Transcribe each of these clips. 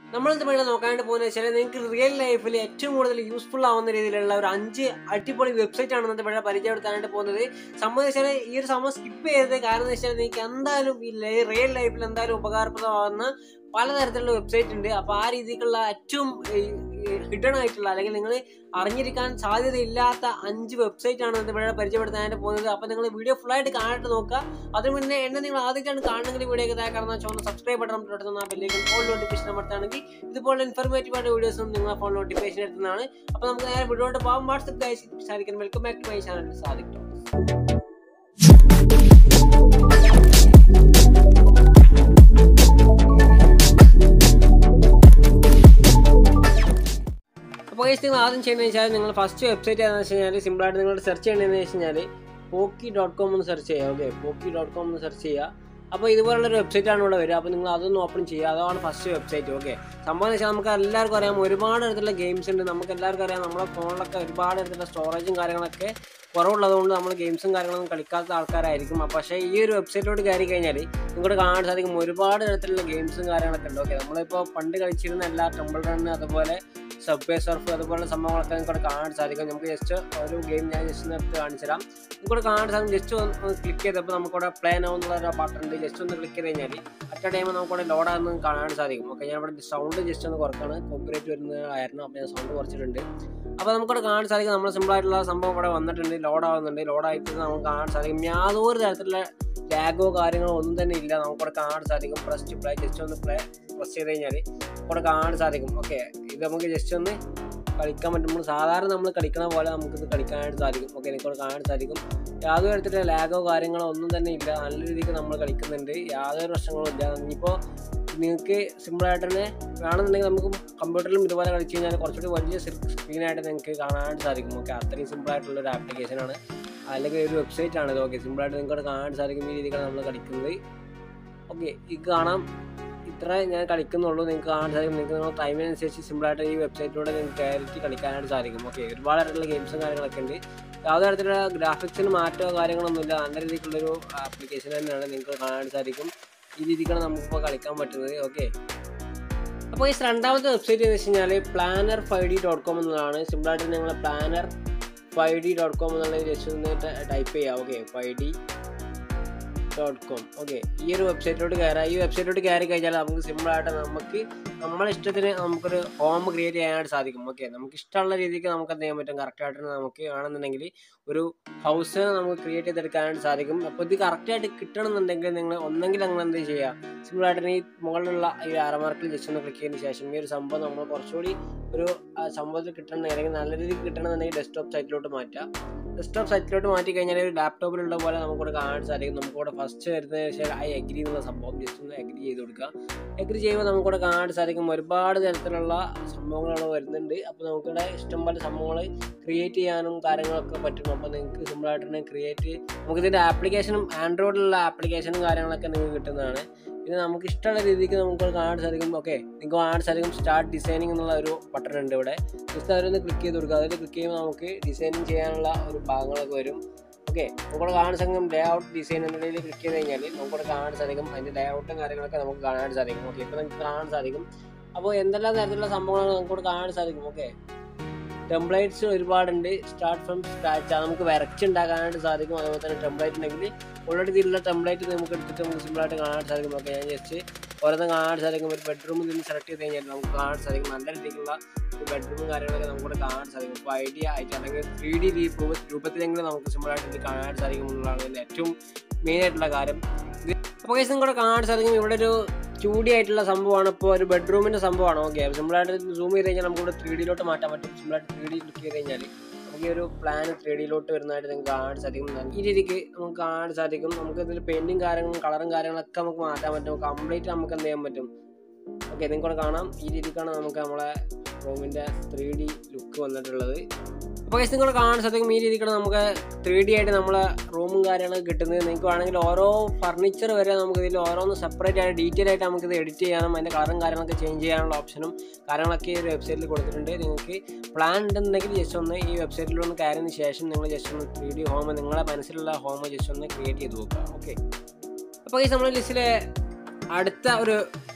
നമ്മളിത് ഇവിടെ നോക്കാനായിട്ട് പോകുന്നത് വെച്ചാൽ നിങ്ങൾക്ക് റിയൽ ലൈഫിൽ ഏറ്റവും കൂടുതൽ യൂസ്ഫുൾ ആവുന്ന രീതിയിലുള്ള ഒരു അഞ്ച് അടിപൊളി വെബ്സൈറ്റ് ആണ് ഇന്നത്തെ ഇവിടെ പരിചയപ്പെടുത്താനായിട്ട് പോകുന്നത് സംഭവം വെച്ചാൽ ഈ ഒരു സംഭവം സ്കിപ്പ് ചെയ്തത് കാരണം എന്ന് വെച്ചാൽ നിങ്ങൾക്ക് എന്തായാലും ഈ റിയൽ ലൈഫിൽ എന്തായാലും ഉപകാരപ്രദമാകുന്ന പലതരത്തിലുള്ള വെബ്സൈറ്റ് ഉണ്ട് അപ്പോൾ ആ രീതിക്കുള്ള ഏറ്റവും ഹിഡൺ ആയിട്ടുള്ള അല്ലെങ്കിൽ നിങ്ങൾ അറിഞ്ഞിരിക്കാൻ സാധ്യതയില്ലാത്ത അഞ്ച് വെബ്സൈറ്റ് ആണ് ഇന്ന് ഇവിടെ പരിചയപ്പെടുത്താനായിട്ട് പോകുന്നത് അപ്പോൾ നിങ്ങൾ വീഡിയോ ഫുൾ ആയിട്ട് കാണാനായിട്ട് നോക്കുക അതിന് മുന്നേ എന്നെ നിങ്ങൾ ആദ്യമായിട്ടാണ് കാണുന്നെങ്കിൽ വീഡിയോ താഴെ കാണുന്ന ചുവന്ന സബ്സ്ക്രൈബ് ബട്ടൺ തൊട്ടുന്ന ബെല്ലേക്ക് ഓൾ നോട്ടിഫിക്കേഷൻ അമർത്താണെങ്കിൽ ഇതുപോലെ ഇൻഫർമേറ്റീവ് ആയിട്ട് വീഡിയോസും നിങ്ങളെ ഫോൺ നോട്ടിഫിക്കേഷൻ എടുക്കുന്നതാണ് അപ്പോൾ നമുക്ക് നേരെ വീഡിയോട്ട് പോകാം വാട്സപ്പ് ഗൈസ് സാധിക്കും welcome back to my channel സാധിക്കും അപ്പോൾ ഗൈസ് നിങ്ങൾ ആദ്യം ചെയ്യുന്നത് വെച്ചാൽ നിങ്ങൾ ഫസ്റ്റ് വെബ്സൈറ്റ് ഏതാണെന്ന് വെച്ച് കഴിഞ്ഞാൽ സിമ്പിളായിട്ട് നിങ്ങൾ സെർച്ച് ചെയ്യേണ്ടതെന്ന് വെച്ച് കഴിഞ്ഞാൽ പോക്കി ഡോട്ട് കോം എന്ന് സെർച്ച് ചെയ്യുക ഓക്കെ പോക്കി ഡോട്ട് കോം എന്ന് സെർച്ച് ചെയ്യുക അപ്പോൾ ഇതുപോലുള്ള ഒരു വെബ്സൈറ്റ് ആണ് ഇവിടെ വരിക അപ്പോൾ നിങ്ങൾ അതൊന്ന് ഓപ്പൺ ചെയ്യുക അതാണ് ഫസ്റ്റ് വെബ്സൈറ്റ് ഓക്കെ സംഭവം എന്ന് വെച്ചാൽ നമുക്ക് എല്ലാവർക്കും അറിയാം ഒരുപാട് തരത്തിലുള്ള ഗെയിംസ് ഉണ്ട് നമുക്ക് എല്ലാവർക്കും അറിയാം നമ്മുടെ ഫോണിലൊക്കെ ഒരുപാട് തരത്തിലുള്ള സ്റ്റോറേജും കാര്യങ്ങളൊക്കെ കുറവുള്ളതുകൊണ്ട് നമ്മൾ ഗെയിംസും കാര്യങ്ങളൊന്നും കളിക്കാത്ത ആൾക്കാരായിരിക്കും അപ്പോൾ പക്ഷേ ഈ ഒരു വെബ്സൈറ്റിലോട്ട് കയറി കഴിഞ്ഞാൽ നിങ്ങൾക്ക് കാണാൻ സാധിക്കും ഒരുപാട് തരത്തിലുള്ള ഗെയിംസും കാര്യങ്ങളൊക്കെ ഉണ്ട് ഓക്കെ നമ്മളിപ്പോൾ പണ്ട് കളിച്ചിരുന്ന എല്ലാ ടെമ്പിൾ റൺ അതുപോലെ സബ്വേ സർഫ് അതുപോലുള്ള സംഭവങ്ങളൊക്കെ നിങ്ങൾക്ക് കാണാൻ സാധിക്കും നമുക്ക് ജസ്റ്റ് ഒരു ഗെയിം ഞാൻ ജസ്റ്റ് ഒന്ന് എടുത്ത് കാണിച്ചു തരാം നിങ്ങൾക്ക് കാണാൻ സാധിക്കും ജസ്റ്റ് ഒന്ന് ക്ലിക്ക് ചെയ്തപ്പോൾ നമുക്കിവിടെ പ്ലേ നോ എന്നുള്ള ഒരു ബട്ടൺ ഉണ്ട് ജസ്റ്റ് ഒന്ന് ക്ലിക്ക് ചെയ്ത് കഴിഞ്ഞാൽ അറ്റ ടൈം നമുക്കിവിടെ ലോഡ് ആകുന്നത് കാണാൻ സാധിക്കും ഓക്കെ ഞാൻ ഇവിടെ സൗണ്ട് ജസ്റ്റ് ഒന്ന് കുറക്കാണ് കോപ്പറേറ്റ് വരുന്നതായിരുന്നു അപ്പോൾ ഞാൻ സൗണ്ട് കുറച്ചിട്ടുണ്ട് അപ്പോൾ നമുക്കിവിടെ കാണാൻ സാധിക്കും നമ്മൾ സിമ്പിൾ ആയിട്ടുള്ള സംഭവം ഇവിടെ വന്നിട്ടുണ്ട് ലോഡ് ആവുന്നുണ്ട് ലോഡ് ആയിട്ട് നമുക്ക് കാണാൻ സാധിക്കും യാതൊരു തരത്തിലുള്ള ലാഗോ കാര്യങ്ങളോ ഒന്നും തന്നെ ഇല്ല നമുക്കിവിടെ കാണാൻ സാധിക്കും പ്രസ് ടു പ്ലേ ജസ്റ്റ് ഒന്ന് പ്ലേ പ്രസ് ചെയ്ത് കഴിഞ്ഞാൽ ഇവിടെ കാണാൻ സാധിക്കും ഓക്കെ ഇത് നമുക്ക് ജസ്റ്റ് ഒന്ന് കളിക്കാൻ പറ്റും നമ്മൾ സാധാരണ നമ്മൾ കളിക്കണ പോലെ നമുക്കിത് കളിക്കാനായിട്ട് സാധിക്കും ഓക്കെ എനിക്കിവിടെ കാണാൻ സാധിക്കും യാതൊരു തരത്തിലുള്ള ലാഗോ കാര്യങ്ങളോ ഒന്നും തന്നെ ഇല്ല നല്ല രീതിക്ക് നമ്മൾ കളിക്കുന്നുണ്ട് യാതൊരു പ്രശ്നങ്ങളും ഇല്ല ഇനിയിപ്പോൾ നിങ്ങൾക്ക് സിമ്പിളായിട്ട് തന്നെ വേണമെന്നുണ്ടെങ്കിൽ നമുക്ക് കമ്പ്യൂട്ടറിലും ഇതുപോലെ കളിച്ച് കഴിഞ്ഞാൽ കുറച്ചുകൂടി വലിയ സ്ക്രീനായിട്ട് നിങ്ങൾക്ക് കാണാനായിട്ട് സാധിക്കും ഓക്കെ അത്രയും സിമ്പിളായിട്ടുള്ള ഒരു ആപ്ലിക്കേഷനാണ് അല്ലെങ്കിൽ ഒരു വെബ്സൈറ്റ് ആണ് ഇത് ഓക്കെ സിമ്പിളായിട്ട് നിങ്ങൾക്ക് കാണാൻ സാധിക്കും ഈ രീതിക്കാണ് നമ്മൾ കളിക്കുന്നത് ഓക്കെ ഇത് കാണാം ഇത്ര ഞാൻ കളിക്കുന്നുള്ളൂ നിങ്ങൾക്ക് കാണാൻ സാധിക്കും നിങ്ങൾക്ക് നിങ്ങൾ ടൈമിനനുസരിച്ച് സിമ്പിളായിട്ട് ഈ വെബ്സൈറ്റിലൂടെ നിങ്ങൾക്ക് കയറിയിട്ട് കളിക്കാനായിട്ട് സാധിക്കും ഓക്കെ ഒരുപാട് തരത്തിലുള്ള ഗെയിംസും കാര്യങ്ങളൊക്കെ ഉണ്ട് യാതൊരു തരത്തിലുള്ള ഗ്രാഫിക്സിന് മാറ്റമോ കാര്യങ്ങളൊന്നുമില്ല നല്ല രീതിക്കുള്ളൊരു ആപ്ലിക്കേഷൻ തന്നെയാണ് നിങ്ങൾക്ക് കാണാൻ സാധിക്കും ഈ രീതിക്കാണ് നമുക്കിപ്പോൾ കളിക്കാൻ പറ്റുന്നത് ഓക്കെ അപ്പോൾ ഈ രണ്ടാമത്തെ വെബ്സൈറ്റ് എന്ന് വെച്ച് കഴിഞ്ഞാൽ planner five D dot com എന്നുള്ളതാണ് സിമ്പിളായിട്ട് നിങ്ങൾ planner five D dot com എന്നുള്ള ജസ്റ്റ് ഒന്ന് ടൈപ്പ് ചെയ്യാം okay five D dot com okay ഈ ഒരു വെബ്സൈറ്റിലോട്ട് കയറാം ഈ വെബ്സൈറ്റിലോട്ട് കയറി കഴിഞ്ഞാൽ നമുക്ക് സിമ്പിളായിട്ട് നമുക്ക് നമ്മളെ ഇഷ്ടത്തിന് നമുക്കൊരു ഹോം ക്രിയേറ്റ് ചെയ്യാനായിട്ട് സാധിക്കും ഓക്കെ നമുക്ക് ഇഷ്ടമുള്ള രീതിക്ക് നമുക്ക് എന്ത് ചെയ്യാൻ പറ്റും കറക്റ്റായിട്ട് നമുക്ക് വേണമെന്നുണ്ടെങ്കിൽ ഒരു ഹൗസ് നമുക്ക് ക്രിയേറ്റ് ചെയ്തെടുക്കാനായിട്ട് സാധിക്കും അപ്പോൾ ഇത് കറക്റ്റായിട്ട് കിട്ടണമെന്നുണ്ടെങ്കിൽ നിങ്ങൾ ഒന്നെങ്കിൽ നിങ്ങൾ എന്ത് ചെയ്യുക സിമ്പിളായിട്ട് ഈ മുകളിലുള്ള ഈ അരമാർക്കിൽ ജസ്റ്റ് ഒന്ന് ക്ലിക്ക് ചെയ്തതിന് ശേഷം ഈ ഒരു സംഭവം നമ്മൾ കുറച്ചുകൂടി ഒരു സംഭവത്തിൽ കിട്ടണമെന്ന് അല്ലെങ്കിൽ നല്ല രീതിക്ക് കിട്ടണമെന്നുണ്ടെങ്കിൽ ഡെസ്ക്ടോപ്പ് സൈറ്റിലോട്ട് മാറ്റാം ഡെസ്ക്ടോപ്പ് സൈറ്റിലോട്ട് മാറ്റി കഴിഞ്ഞാൽ ഒരു ലാപ്ടോപ്പിലുള്ള പോലെ നമുക്കിവിടെ കാണാൻ സാധിക്കും നമുക്കിവിടെ ഫസ്റ്റ് വരുന്നത് വെച്ചാൽ ഐ അഗ്രി എന്നുള്ള സംഭവം ജസ്റ്റ് ഒന്ന് അഗ്രി ചെയ്ത് കൊടുക്കുക അഗ്രി ചെയ്യുമ്പോൾ നമുക്കിവിടെ കാണാൻ സാധിക്കും ഒരുപാട് തരത്തിലുള്ള സംഭവങ്ങൾ വരുന്നുണ്ട് അപ്പോൾ നമുക്കിവിടെ ഇഷ്ടംപോലെ സംഭവങ്ങൾ ക്രിയേറ്റ് ചെയ്യാനും കാര്യങ്ങളൊക്കെ പറ്റും അപ്പോൾ നിങ്ങൾക്ക് സിമ്പിളായിട്ട് തന്നെ ക്രിയേറ്റ് നമുക്കിതിൻ്റെ ആപ്ലിക്കേഷനും ആൻഡ്രോയിഡിലുള്ള ആപ്ലിക്കേഷനും കാര്യങ്ങളൊക്കെ നിങ്ങൾക്ക് കിട്ടുന്നതാണ് ഇത് നമുക്ക് ഇഷ്ടമുള്ള രീതിക്ക് നമുക്ക് കാണാൻ സാധിക്കും ഓക്കെ നിങ്ങൾക്ക് കാണാൻ സാധിക്കും സ്റ്റാർട്ട് ഡിസൈനിങ് എന്നുള്ള ഒരു ബട്ടൺ ഉണ്ട് ഇവിടെ ജസ്റ്റ് അവരൊന്ന് ക്ലിക്ക് ചെയ്ത് കൊടുക്കുക അതിൽ ക്ലിക്ക് ചെയ്യുമ്പോൾ നമുക്ക് ഡിസൈനിങ് ചെയ്യാനുള്ള ഒരു ഭാഗങ്ങളൊക്കെ വരും ഓക്കെ നമുക്കിവിടെ കാണാൻ സാധിക്കും ലേ ഔട്ട് ഡിസൈൻ എന്നതിൽ ക്ലിക്ക് ചെയ്ത് കഴിഞ്ഞാൽ നമുക്കിവിടെ കാണാൻ സാധിക്കും അതിൻ്റെ ലേ ഔട്ടും കാര്യങ്ങളൊക്കെ നമുക്ക് കാണാൻ സാധിക്കും ഓക്കെ ഇപ്പോൾ നമുക്ക് കാണാൻ സാധിക്കും അപ്പോൾ എന്തെല്ലാം തരത്തിലുള്ള സംഭവങ്ങൾ നമുക്കിവിടെ കാണാൻ സാധിക്കും ഓക്കെ ടെംപ്ലേറ്റ്സ് ഒരുപാടുണ്ട് സ്റ്റാർട്ട് ഫ്രം സ്ക്രാച്ച് നമുക്ക് വരച്ചുണ്ടാക്കാനായിട്ട് സാധിക്കും അതുപോലെ തന്നെ ടെംപ്ലേറ്റ് ഉണ്ടെങ്കിൽ ഓൾറെഡി ഇതിലുള്ള ടെംപ്ലേറ്റ് നമുക്ക് എടുത്തിട്ട് നമുക്ക് സിമ്പിളായിട്ട് കാണാൻ സാധിക്കും ഓക്കെ ഞാൻ ജസ്റ്റ് ഓരോന്നും കാണാൻ സാധിക്കും ഒരു ബെഡ്റൂം ഇതിന് സെലക്ട് ചെയ്ത് കഴിഞ്ഞാൽ നമുക്ക് കാണാൻ സാധിക്കും നല്ല രീതിക്കുള്ള ഒരു ബെഡ്റൂമും കാര്യങ്ങളൊക്കെ നമുക്ക് കാണാൻ സാധിക്കും ഇപ്പോൾ ഐഡിയ ആയിട്ട് അല്ലെങ്കിൽ ത്രീ ഡി രൂപത്തിലെങ്കിലും നമുക്ക് സിമ്പിളായിട്ട് ഇത് കാണാൻ സാധിക്കും എന്നുള്ളതാണ് ഇതിൻ്റെ ഏറ്റവും മെയിൻ ആയിട്ടുള്ള കാര്യം അപ്പോൾ കേസ് നിങ്ങളുടെ കാണാൻ സാധിക്കും ഇവിടെ ഒരു ടു ഡി ആയിട്ടുള്ള സംഭവമാണ് ഇപ്പോൾ ഒരു ബെഡ്റൂമിൻ്റെ സംഭവമാണ് ഓക്കെ സിമ്പിളായിട്ട് സൂം ചെയ്ത് കഴിഞ്ഞാൽ നമുക്ക് ഇവിടെ ത്രീ ഡിയിലോട്ട് മാറ്റാൻ പറ്റും സിമ്പിളായിട്ട് ത്രീ ഡി ക്ലിക്ക് ചെയ്ത് കഴിഞ്ഞാൽ നമുക്ക് ഈ ഒരു പ്ലാൻ ത്രീ ഡിയിലോട്ട് വരുന്നതായിട്ട് നിങ്ങൾക്ക് കാണാൻ സാധിക്കും ഈ രീതിക്ക് നമുക്ക് കാണാൻ സാധിക്കും നമുക്ക് ഇതിൽ പെയിൻറ്റും കാര്യങ്ങളും കളറും കാര്യങ്ങളൊക്കെ നമുക്ക് മാറ്റാൻ പറ്റും കംപ്ലീറ്റ് നമുക്ക് എന്ത് ചെയ്യാൻ പറ്റും ഓക്കെ നിങ്ങൾക്കൂടെ കാണാം ഈ രീതിക്കാണ് നമുക്ക് നമ്മളെ റൂമിൻ്റെ ത്രീ ഡി ലുക്ക് വന്നിട്ടുള്ളത് അപ്പോൾ ഗൈസ് നിങ്ങൾ കാണാൻ സാധിക്കും ഈ രീതിക്കാണ് നമുക്ക് ത്രീ ഡി ആയിട്ട് നമ്മളെ റൂമും കാര്യങ്ങളൊക്കെ കിട്ടുന്നത് നിങ്ങൾക്ക് വേണമെങ്കിൽ ഓരോ ഫർണിച്ചർ വരെ നമുക്ക് ഇതിൽ ഓരോന്ന് സെപ്പറേറ്റ് ആയിട്ട് ഡീറ്റെയിൽ ആയിട്ട് നമുക്ക് ഇത് എഡിറ്റ് ചെയ്യാനും അതിൻ്റെ കളറും കാര്യങ്ങളൊക്കെ ചേഞ്ച് ചെയ്യാനുള്ള ഓപ്ഷനും കാര്യങ്ങളൊക്കെ ഈ ഒരു വെബ്സൈറ്റിൽ കൊടുത്തിട്ടുണ്ട് നിങ്ങൾക്ക് പ്ലാൻ ഉണ്ടെന്നുണ്ടെങ്കിൽ ജസ്റ്റ് ഒന്ന് ഈ വെബ്സൈറ്റിലൊന്ന് കയറിയതിന് ശേഷം നിങ്ങൾ ജസ്റ്റ് ഒന്ന് ത്രീ ഡി ഹോം നിങ്ങളെ മനസ്സിലുള്ള ഹോം ജസ്റ്റ് ഒന്ന് ക്രിയേറ്റ് ചെയ്ത് നോക്കുക ഓക്കെ അപ്പോൾ ഈ നമ്മുടെ ലിസ്റ്റിലെ അടുത്ത ഒരു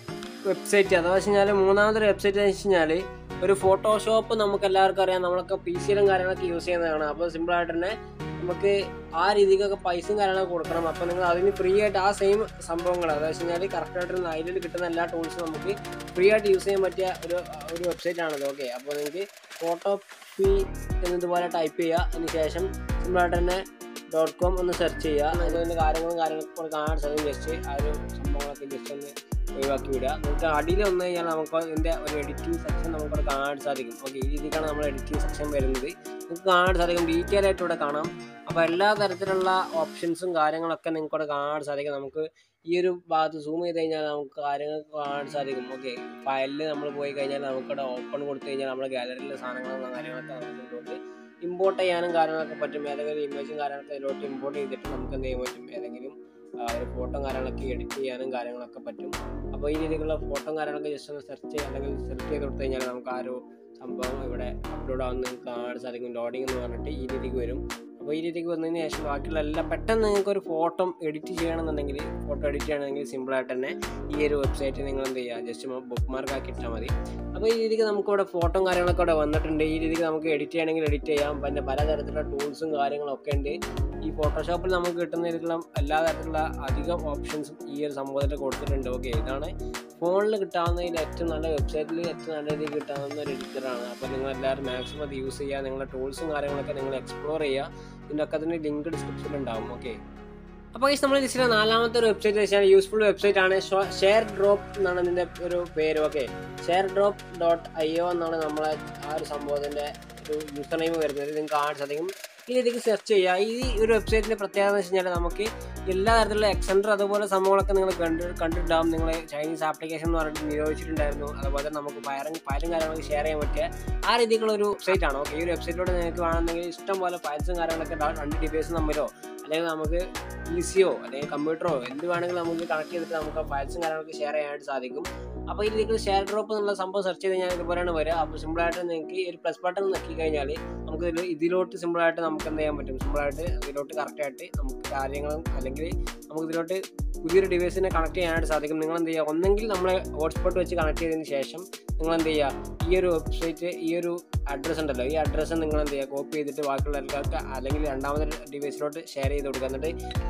വെബ്സൈറ്റ് അഥവാ വെച്ച് കഴിഞ്ഞാൽ മൂന്നാമതൊരു വെബ്സൈറ്റ് എന്ന് വെച്ച് കഴിഞ്ഞാൽ ഒരു ഫോട്ടോഷോപ്പ് നമുക്ക് എല്ലാവർക്കും അറിയാം നമ്മളൊക്കെ പി സിയിലും കാര്യങ്ങളൊക്കെ യൂസ് ചെയ്യുന്നതാണ് അപ്പോൾ സിമ്പിളായിട്ട് തന്നെ നമുക്ക് ആ രീതിക്കൊക്കെ പൈസയും കാര്യങ്ങളൊക്കെ കൊടുക്കണം അപ്പോൾ നിങ്ങൾ അതിന് ഫ്രീ ആയിട്ട് ആ സെയിം സംഭവങ്ങൾ അതായത് വെച്ച് കഴിഞ്ഞാൽ കറക്റ്റായിട്ട് അതിൽ കിട്ടുന്ന എല്ലാ ടൂൾസും നമുക്ക് ഫ്രീ ആയിട്ട് യൂസ് ചെയ്യാൻ പറ്റിയ ഒരു ഒരു വെബ്സൈറ്റ് ആണത് ഓക്കെ അപ്പോൾ നിങ്ങൾക്ക് ഫോട്ടോ പി എന്നതുപോലെ ടൈപ്പ് ചെയ്യുക അതിന് ശേഷം സിമ്പിളായിട്ട് തന്നെ ഡോട്ട് കോം ഒന്ന് സെർച്ച് ചെയ്യുക നിങ്ങൾക്ക് അതിൻ്റെ കാര്യങ്ങളും കാര്യങ്ങളൊക്കെ കൂടെ കാണാൻ സാധിക്കും ജസ്റ്റ് ആ ഒരു സംഭവങ്ങളൊക്കെ ജസ്റ്റ് ഒന്ന് ഒഴിവാക്കി വിടുക നിങ്ങൾക്ക് അടിയിൽ വന്നു കഴിഞ്ഞാൽ നമുക്ക് ഇതിൻ്റെ ഒരു എഡിറ്റിംഗ് സെക്ഷൻ നമുക്കിവിടെ കാണാൻ സാധിക്കും ഓക്കെ ഈ രീതിക്കാണ് നമ്മൾ എഡിറ്റിംഗ് സെക്ഷൻ വരുന്നത് നിങ്ങൾക്ക് കാണാൻ സാധിക്കും ഡീറ്റെയിൽ ആയിട്ട് ഇവിടെ കാണാം അപ്പോൾ എല്ലാ തരത്തിലുള്ള ഓപ്ഷൻസും കാര്യങ്ങളൊക്കെ നിങ്ങൾക്ക് ഇവിടെ കാണാൻ സാധിക്കും നമുക്ക് ഈ ഒരു ഭാഗത്ത് സൂം ചെയ്ത് കഴിഞ്ഞാൽ നമുക്ക് കാര്യങ്ങൾ കാണാൻ സാധിക്കും ഓക്കെ ഫയലിൽ നമ്മൾ പോയി കഴിഞ്ഞാൽ നമുക്കിവിടെ ഓപ്പൺ കൊടുത്തു കഴിഞ്ഞാൽ നമ്മുടെ ഗാലറിയിലെ സാധനങ്ങളും കാര്യങ്ങളൊക്കെ നമുക്ക് ഇതിലോട്ട് ഇമ്പോർട്ട് ചെയ്യാനും കാര്യങ്ങളൊക്കെ പറ്റും ഏതെങ്കിലും ഇമേജും കാര്യങ്ങളൊക്കെ ഇതിലോട്ട് ഇമ്പോർട്ട് ചെയ്തിട്ട് നമുക്ക് എന്ത് ചെയ്യാൻ പറ്റും ഏതെങ്കിലും ആ, ഒരു ഫോട്ടോ കാര്യങ്ങളൊക്കെ എഡിറ്റ് ചെയ്യാനും കാര്യങ്ങളൊക്കെ പറ്റും അപ്പോൾ ഈ രീതിക്കുള്ള ഫോട്ടോ കാര്യങ്ങളൊക്കെ ജസ്റ്റ് ഒന്ന് സെർച്ച് ചെയ്യുക അല്ലെങ്കിൽ സെർച്ച് ചെയ്ത് കൊടുത്തു കഴിഞ്ഞാൽ നമുക്ക് ആ ഒരു സംഭവം ഇവിടെ അപ്ലോഡ് ആവുന്ന നിങ്ങൾക്ക് കാണാൻ സാധിക്കും ലോഡിംഗ് എന്ന് പറഞ്ഞിട്ട് ഈ രീതിക്ക് വരും അപ്പോൾ ഈ രീതിക്ക് വന്നതിന് ശേഷം ബാക്കിയുള്ള എല്ലാം പെട്ടെന്ന് നിങ്ങൾക്ക് ഒരു ഫോട്ടോ എഡിറ്റ് ചെയ്യണമെന്നുണ്ടെങ്കിൽ ഫോട്ടോ എഡിറ്റ് ചെയ്യണമെങ്കിൽ സിമ്പിളായിട്ട് തന്നെ ഈ ഒരു വെബ്സൈറ്റ് നിങ്ങൾ എന്ത് ചെയ്യുക ജസ്റ്റ് ബുക്ക് മാർക്ക് ആക്കി ഇട്ടാൽ മതി അപ്പോൾ ഈ രീതിക്ക് നമുക്ക് ഇവിടെ ഫോട്ടോ കാര്യങ്ങളൊക്കെ ഇവിടെ വന്നിട്ടുണ്ട് ഈ രീതിക്ക് നമുക്ക് എഡിറ്റ് ചെയ്യണമെങ്കിൽ എഡിറ്റ് ചെയ്യാം പിന്നെ പലതരത്തിലുള്ള ടൂൾസും കാര്യങ്ങളും ഒക്കെ ഉണ്ട് ഈ ഫോട്ടോഷോപ്പിൽ നമുക്ക് കിട്ടുന്ന രീതിയിലുള്ള എല്ലാ തരത്തിലുള്ള അധികം ഓപ്ഷൻസും ഈ ഒരു സംഭവത്തിൽ കൊടുത്തിട്ടുണ്ട് ഓക്കെ ഇതാണ് ഫോണിൽ കിട്ടാവുന്നതിൽ ഏറ്റവും നല്ല വെബ്സൈറ്റിൽ ഏറ്റവും നല്ല രീതിയിൽ കിട്ടാവുന്ന ഒരു എഡിറ്ററാണ് അപ്പോൾ നിങ്ങൾ എല്ലാവരും മാക്സിമം അത് യൂസ് ചെയ്യുക നിങ്ങളുടെ ടൂൾസും കാര്യങ്ങളൊക്കെ നിങ്ങൾ എക്സ്പ്ലോർ ചെയ്യുക ഇതിൻ്റെ ഒക്കെ അതിൻ്റെ ലിങ്ക് ഡിസ്ക്രിപ്ഷനിൽ ഉണ്ടാവും ഓക്കെ അപ്പോൾ ഈ നമ്മൾ ലിസ്റ്റിലെ നാലാമത്തെ ഒരു വെബ്സൈറ്റ് വെച്ചാൽ യൂസ്ഫുൾ വെബ്സൈറ്റ് ആണ് ഷെയർ ഡ്രോപ്പ് എന്നാണ് ഇതിൻ്റെ ഒരു പേര് okay share drop dot I O എന്നാണ് നമ്മളെ ആ ഒരു സംഭവത്തിൻ്റെ ഒരു യൂസർ നെയിം വരുന്നത് നിങ്ങൾക്ക് കാണാൻ സാധിക്കും ഈ രീതിക്ക് സെർച്ച് ചെയ്യുക ഈ ഒരു വെബ്സൈറ്റിൻ്റെ പ്രത്യേകത എന്ന് വെച്ച് കഴിഞ്ഞാൽ നമുക്ക് എല്ലാ തരത്തിലുള്ള എക്സെൻഡർ അതുപോലെ സംഭവങ്ങളൊക്കെ നിങ്ങൾ കണ്ട് കണ്ടിട്ടുണ്ടാവും നിങ്ങൾ ചൈനീസ് ആപ്ലിക്കേഷൻ എന്ന് പറഞ്ഞിട്ട് നിരോധിച്ചിട്ടുണ്ടായിരുന്നു അതുപോലെ തന്നെ നമുക്ക് ഫയറും ഫയലും കാര്യങ്ങളൊക്കെ ഷെയർ ചെയ്യാൻ പറ്റിയ ആ രീതിക്കുള്ള ഒരു വെബ്സൈറ്റ് ആണ് ഓക്കെ ഈ ഒരു വെബ്സൈറ്റിലൂടെ നിങ്ങൾക്ക് വേണമെങ്കിൽ ഇഷ്ടം പോലെ ഫയൽസും കാര്യങ്ങളൊക്കെ ഉണ്ടാവും രണ്ട് ഡിവൈസ് തമ്മിലോ അല്ലെങ്കിൽ നമുക്ക് പി സിയോ അല്ലെങ്കിൽ കമ്പ്യൂട്ടറോ എന്ത് വേണമെങ്കിലും നമുക്ക് കണക്ട് ചെയ്തിട്ട് നമുക്ക് ആ ഫയൽസും കാര്യങ്ങളൊക്കെ ഷെയർ ചെയ്യാനായിട്ട് സാധിക്കും അപ്പോൾ ഈ രീതിയിൽ ഷെയർ ഡ്രോപ്പ് എന്നുള്ള സംഭവം സെർച്ച് ചെയ്ത് കഴിഞ്ഞാൽ ഇതുപോലെയാണ് വരിക അപ്പോൾ സിമ്പിളായിട്ട് നിങ്ങൾക്ക് ഈ ഒരു പ്ലസ് ബട്ടൺ നോക്കി കഴിഞ്ഞാൽ നമുക്ക് ഇതിൽ ഇതിലോട്ട് സിമ്പിളായിട്ട് നമുക്ക് എന്ത് ചെയ്യാൻ പറ്റും സിമ്പിളായിട്ട് ഇതിലോട്ട് കറക്റ്റായിട്ട് നമുക്ക് കാര്യങ്ങളും അല്ലെങ്കിൽ നമുക്ക് ഇതിലോട്ട് പുതിയൊരു ഡിവൈസിനെ കണക്ട് ചെയ്യാനായിട്ട് സാധിക്കും നിങ്ങൾ എന്ത് ചെയ്യുക ഒന്നെങ്കിൽ നമ്മൾ ഹോട്ട്സ്പോട്ട് വെച്ച് കണക്ട് ചെയ്തതിന് ശേഷം നിങ്ങൾ എന്ത് ചെയ്യുക ഈ ഒരു വെബ്സൈറ്റ് ഈ ഒരു അഡ്രസ്സ് ഉണ്ടല്ലോ ഈ അഡ്രസ്സ് നിങ്ങൾ എന്ത് ചെയ്യുക കോപ്പി ചെയ്തിട്ട് ബാക്കിയുള്ള ആൾക്കാർക്ക് അല്ലെങ്കിൽ രണ്ടാമത്തെ ഡിവൈസിലോട്ട് ഷെയർ ചെയ്ത് കൊടുക്കുക എന്നിട്ട്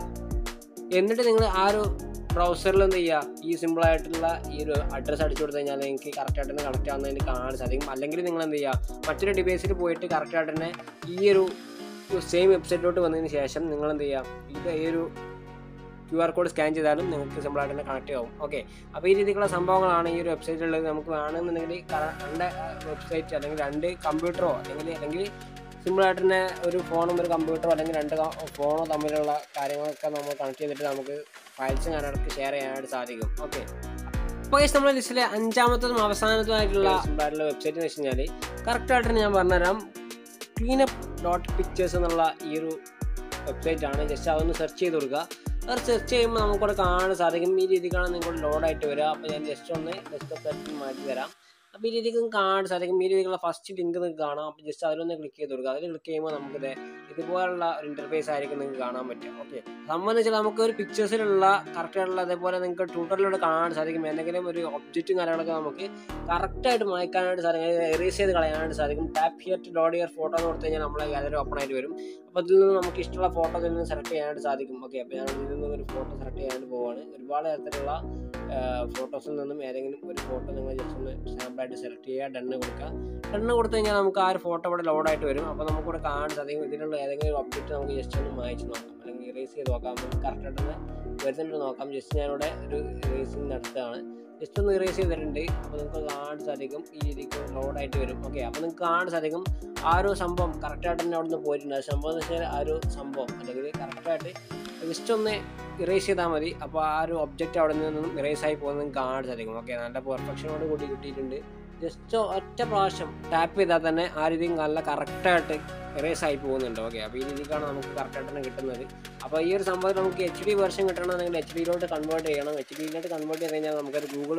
എന്നിട്ട് നിങ്ങൾ ആ ഒരു ബ്രൗസറിൽ എന്ത് ചെയ്യുക ഈ സിമ്പിൾ ആയിട്ടുള്ള ഈ ഒരു അഡ്രസ്സ് അടിച്ചു കൊടുത്തു കഴിഞ്ഞാൽ നിങ്ങൾക്ക് കറക്റ്റായിട്ട് തന്നെ കണക്ട് ആവുന്നതിന് കാണാൻ സാധിക്കും അല്ലെങ്കിൽ നിങ്ങൾ എന്ത് ചെയ്യുക മറ്റൊരു ഡിവൈസിൽ പോയിട്ട് കറക്റ്റായിട്ട് തന്നെ ഈ ഒരു സെയിം വെബ്സൈറ്റിലോട്ട് വന്നതിന് ശേഷം നിങ്ങൾ എന്ത് ചെയ്യുക ഇത് ഈ ഒരു ക്യു ആർ കോഡ് സ്കാൻ ചെയ്താലും നിങ്ങൾക്ക് സിമ്പിളായിട്ട് തന്നെ കണക്ട് ആവും ഓക്കെ അപ്പോൾ ഈ രീതിക്കുള്ള സംഭവങ്ങളാണ് ഈ ഒരു വെബ്സൈറ്റിലുള്ളത് നമുക്ക് വേണമെന്നുണ്ടെങ്കിൽ കറ- രണ്ട് വെബ്സൈറ്റ് അല്ലെങ്കിൽ രണ്ട് കമ്പ്യൂട്ടറോ അല്ലെങ്കിൽ അല്ലെങ്കിൽ സിമ്പിളായിട്ട് തന്നെ ഒരു ഫോണും ഒരു കമ്പ്യൂട്ടറോ അല്ലെങ്കിൽ രണ്ട് ക- ഫോണോ തമ്മിലുള്ള കാര്യങ്ങളൊക്കെ നമ്മൾ കണക്ട് ചെയ്തിട്ട് നമുക്ക് ഫയൽസും കാര്യങ്ങളൊക്കെ ഷെയർ ചെയ്യാനായിട്ട് സാധിക്കും ഓക്കെ അപ്പോൾ ഈ നമ്മുടെ ലിസ്റ്റിലെ അഞ്ചാമത്തതും അവസാനത്തുമായിട്ടുള്ള സിമ്പിളായിട്ടുള്ള വെബ്സൈറ്റ് എന്ന് വെച്ച് കഴിഞ്ഞാൽ കറക്റ്റായിട്ട് ഞാൻ പറഞ്ഞുതരാം ക്ലീനപ്പ് ഡോട്ട് പിക്ചേഴ്സ് എന്നുള്ള ഈ ഒരു വെബ്സൈറ്റ് ആണ് ജസ്റ്റ് അതൊന്ന് സെർച്ച് ചെയ്ത് കൊടുക്കുക അത് സെർച്ച് ചെയ്യുമ്പോൾ നമുക്കിവിടെ കാണാൻ സാധിക്കും ഈ രീതിക്കാണ് നിങ്ങൾക്ക് ലോഡായിട്ട് വരിക അപ്പോൾ ഞാൻ ജസ്റ്റ് ഒന്ന് ഡെസ്ക്ടോപ്പ് സെറ്റിംഗ് മാറ്റി തരാം അപ്പോൾ ഈ രീതിക്ക് നിങ്ങൾക്ക് കാണാൻ സാധിക്കും ഈ രീതിക്കുള്ള ഫസ്റ്റ് ലിങ്ക് നിങ്ങൾക്ക് കാണാം അപ്പോൾ ജസ്റ്റ് അതിലൊന്ന് ക്ലിക്ക് ചെയ്ത് കൊടുക്കുക അതിൽ ക്ലിക്ക് ചെയ്യുമ്പോൾ നമുക്കിത് ഇതുപോലുള്ള ഒരു ഇൻ്റർഫേസ് ആയിരിക്കും നിങ്ങൾക്ക് കാണാൻ പറ്റുക ഓക്കെ സംബന്ധിച്ചാൽ നമുക്ക് ഒരു പിക്ചേഴ്സിലുള്ള കറക്റ്റായിട്ടുള്ള അതേപോലെ നിങ്ങൾക്ക് ട്യൂട്ടറിലൂടെ കാണാൻ സാധിക്കും എന്തെങ്കിലും ഒരു ഒബ്ജക്റ്റും കാര്യങ്ങളൊക്കെ നമുക്ക് കറക്റ്റായിട്ട് മായ്ക്കാനായിട്ട് സാധിക്കും എറേസ് ചെയ്ത് കളയാനായിട്ട് സാധിക്കും tap here to load your photo എന്ന് കൊടുത്തു കഴിഞ്ഞാൽ നമ്മളെ ഗാലറി ഓപ്പൺ ആയിട്ട് വരും അപ്പോൾ അതിൽ നിന്ന് നമുക്ക് ഇഷ്ടമുള്ള ഫോട്ടോ ഇതിൽ നിന്ന് സെലക്ട് ചെയ്യാനായിട്ട് സാധിക്കും ഓക്കെ അപ്പോൾ ഞാൻ ഇതിൽ നിന്ന് ഒരു ഫോട്ടോ സെലക്ട് ചെയ്യാനായിട്ട് പോവുകയാണ് ഒരുപാട് തരത്തിലുള്ള ഫോട്ടോസിൽ നിന്നും ഏതെങ്കിലും ഒരു ഫോട്ടോ നിങ്ങൾ ജസ്റ്റ് ഒന്ന് സാമ്പിളായിട്ട് സെലക്ട് ചെയ്യുക ഡണ്ണ് കൊടുക്കുക ഡണ്ണ് കൊടുത്തു കഴിഞ്ഞാൽ നമുക്ക് ആ ഒരു ഫോട്ടോ ഇവിടെ ലോഡായിട്ട് വരും അപ്പോൾ നമുക്കിവിടെ കാണാൻ സാധിക്കും ഇതിലുള്ള ഏതെങ്കിലും ഒബ്ജക്റ്റ് നമുക്ക് ജസ്റ്റ് ഒന്ന് മായ്ച്ച് നോക്കാം അല്ലെങ്കിൽ ഇറേസ് ചെയ്ത് നോക്കാം നമുക്ക് കറക്റ്റായിട്ട് തന്നെ വരുന്നുണ്ട് നോക്കാം ജസ്റ്റ് ഞാനിവിടെ ഒരു ഇറേസിങ് നടത്തുകയാണ് ജസ്റ്റ് ഒന്ന് ഇറേസ് ചെയ്തിട്ടുണ്ട് അപ്പോൾ നിങ്ങൾക്ക് കാണാൻ സാധിക്കും ഈ രീതിക്ക് ലോഡായിട്ട് വരും ഓക്കെ അപ്പോൾ നിങ്ങൾക്ക് കാണാൻ സാധിക്കും ആ ഒരു സംഭവം കറക്റ്റായിട്ട് തന്നെ അവിടെ നിന്ന് പോയിട്ടുണ്ട് ആ സംഭവം എന്ന് വെച്ചാൽ ആ ഒരു സംഭവം അല്ലെങ്കിൽ കറക്റ്റായിട്ട് ജസ്റ്റ് ഒന്ന് ഇറേസ് ചെയ്താൽ മതി അപ്പോൾ ആ ഒരു ഒബ്ജക്റ്റ് അവിടെ നിന്നും ഇറേസ് ആയി പോകുന്നത് നിങ്ങൾക്ക് കാണാൻ സാധിക്കും ഓക്കെ നല്ല പെർഫെക്ഷനോട് കൂടി കിട്ടിയിട്ടുണ്ട് ജസ്റ്റ് ഒറ്റ പ്രാവശ്യം ടാപ്പ് ചെയ്താൽ തന്നെ ആ രീതിയിൽ നല്ല കറക്റ്റായിട്ട് ഇറേസ് ആയി പോകുന്നുണ്ട് ഓക്കെ അപ്പോൾ ഈ രീതിക്കാണ് നമുക്ക് കറക്റ്റായിട്ട് തന്നെ കിട്ടുന്നത് അപ്പോൾ ഈ ഒരു സംഭവം നമുക്ക് എച്ച് ഡി വെർഷൻ കിട്ടണമെന്നുണ്ടെങ്കിൽ എച്ച് ഡിയിലോട്ട് കൺവേർട്ട് ചെയ്യണം എച്ച് ഡിയിലോട്ട് കൺവേർട്ട് ചെയ്ത് കഴിഞ്ഞാൽ നമുക്കൊരു ഗൂഗിൾ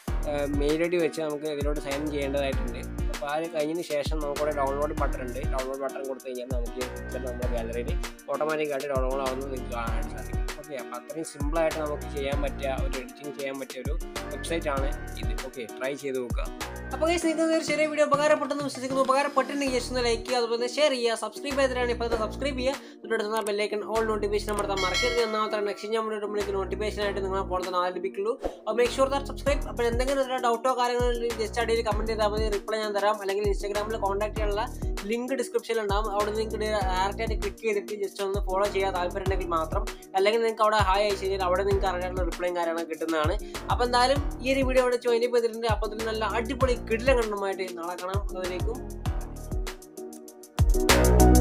മെയിൽ ഐ ഡി വെച്ച് നമുക്ക് ഇതിലോട്ട് സൈൻ ചെയ്യേണ്ടതായിട്ടുണ്ട് അപ്പോൾ ആ ഒരു കഴിഞ്ഞതിന് ശേഷം നമുക്കിവിടെ ഡൗൺലോഡ് ബട്ടൺ ഉണ്ട് ഡൗൺലോഡ് ബട്ടൺ കൊടുത്തു കഴിഞ്ഞാൽ നമുക്ക് ഈ പിക്ചർ നമ്മുടെ ഗാലറിയിൽ ഓട്ടോമാറ്റിക്കായിട്ട് ഡൗൺലോഡ് ആവുന്നത് നിങ്ങൾക്ക് കാണാൻ സാധിക്കും ഓക്കെ മനസ്സിലായി അപ്പോൾ അത്രയും സിമ്പിളായിട്ട് നമുക്ക് ചെയ്യാൻ പറ്റിയ ഒരു എഡിറ്റിംഗ് ചെയ്യാൻ പറ്റിയ ഒരു വെബ്സൈറ്റ് ആണ് ഇത് ഓക്കെ ട്രൈ ചെയ്ത് നോക്കുക അപ്പോൾ ഗൈസ് നിങ്ങൾക്ക് ഒരു ചെറിയ വീഡിയോ ഉപകാരപ്പെട്ടെന്ന് വിശ്വസിക്കുന്നു ഉപകാരപ്പെട്ടിട്ടുണ്ടെങ്കിൽ ജസ്റ്റ് ഒന്ന് ലൈക്ക് ചെയ്യുക അതുപോലെ തന്നെ ഷെയർ ചെയ്യുക സബ്സ്ക്രൈബ് ചെയ്തിട്ടാണ് ഇപ്പോൾ സബ്സ്ക്രൈബ് ചെയ്യുക തൊട്ടടുത്ത ബെല്ലൈക്കൺ ഓൾ നോട്ടിഫിക്കേഷൻ അമർത്താൻ മറക്കരുത് ഒന്നാമത്തെ നെക്സ്റ്റ് ഞാൻ വേണ്ടിയിട്ട് നോട്ടിഫിക്കേഷൻ ആയിട്ട് നിങ്ങൾ ഫോൺ തന്നെ ആദ്യം ലഭിക്കുള്ളൂ അപ്പോൾ മേക്ക് ഷുവർ ദാറ്റ് സബ്സ്ക്രൈബ് അപ്പോൾ എന്തെങ്കിലും ഒരു ഡൗട്ടോ കാര്യങ്ങളോ ജസ്റ്റ് അടിയിൽ കമൻറ്റ് ചെയ്താൽ മതി റിപ്ലൈ ഞാൻ തരാം അല്ലെങ്കിൽ ഇൻസ്റ്റാഗ്രാമിൽ കോൺടാക്ട് ചെയ്യാനുള്ള ലിങ്ക് ഡിസ്ക്രിപ്ഷനിൽ ഉണ്ടാവും അവിടെ നിങ്ങൾക്ക് ഡയറക്റ്റായിട്ട് ക്ലിക്ക് ചെയ്തിട്ട് ജസ്റ്റ് ഒന്ന് ഫോളോ ചെയ്യാൻ താല്പര്യമുണ്ടെങ്കിൽ മാത്രം അല്ലെങ്കിൽ നിങ്ങൾക്ക് അവിടെ ഹായ് അയച്ചു കഴിഞ്ഞാൽ അവിടെ നിങ്ങൾക്ക് അറിയാനുള്ള റിപ്ലൈയും കാര്യങ്ങളൊക്കെ കിട്ടുന്നതാണ് അപ്പോൾ എന്തായാലും ഈ ഒരു വീഡിയോ അവിടെ ജോയിൻ ചെയ്തിട്ടുണ്ട് അപ്പോൾ അതിൽ നല്ല അടിപൊളി കിടിലം കണ്ടുമായിട്ട് നാളെ കാണാം അതിലേക്കും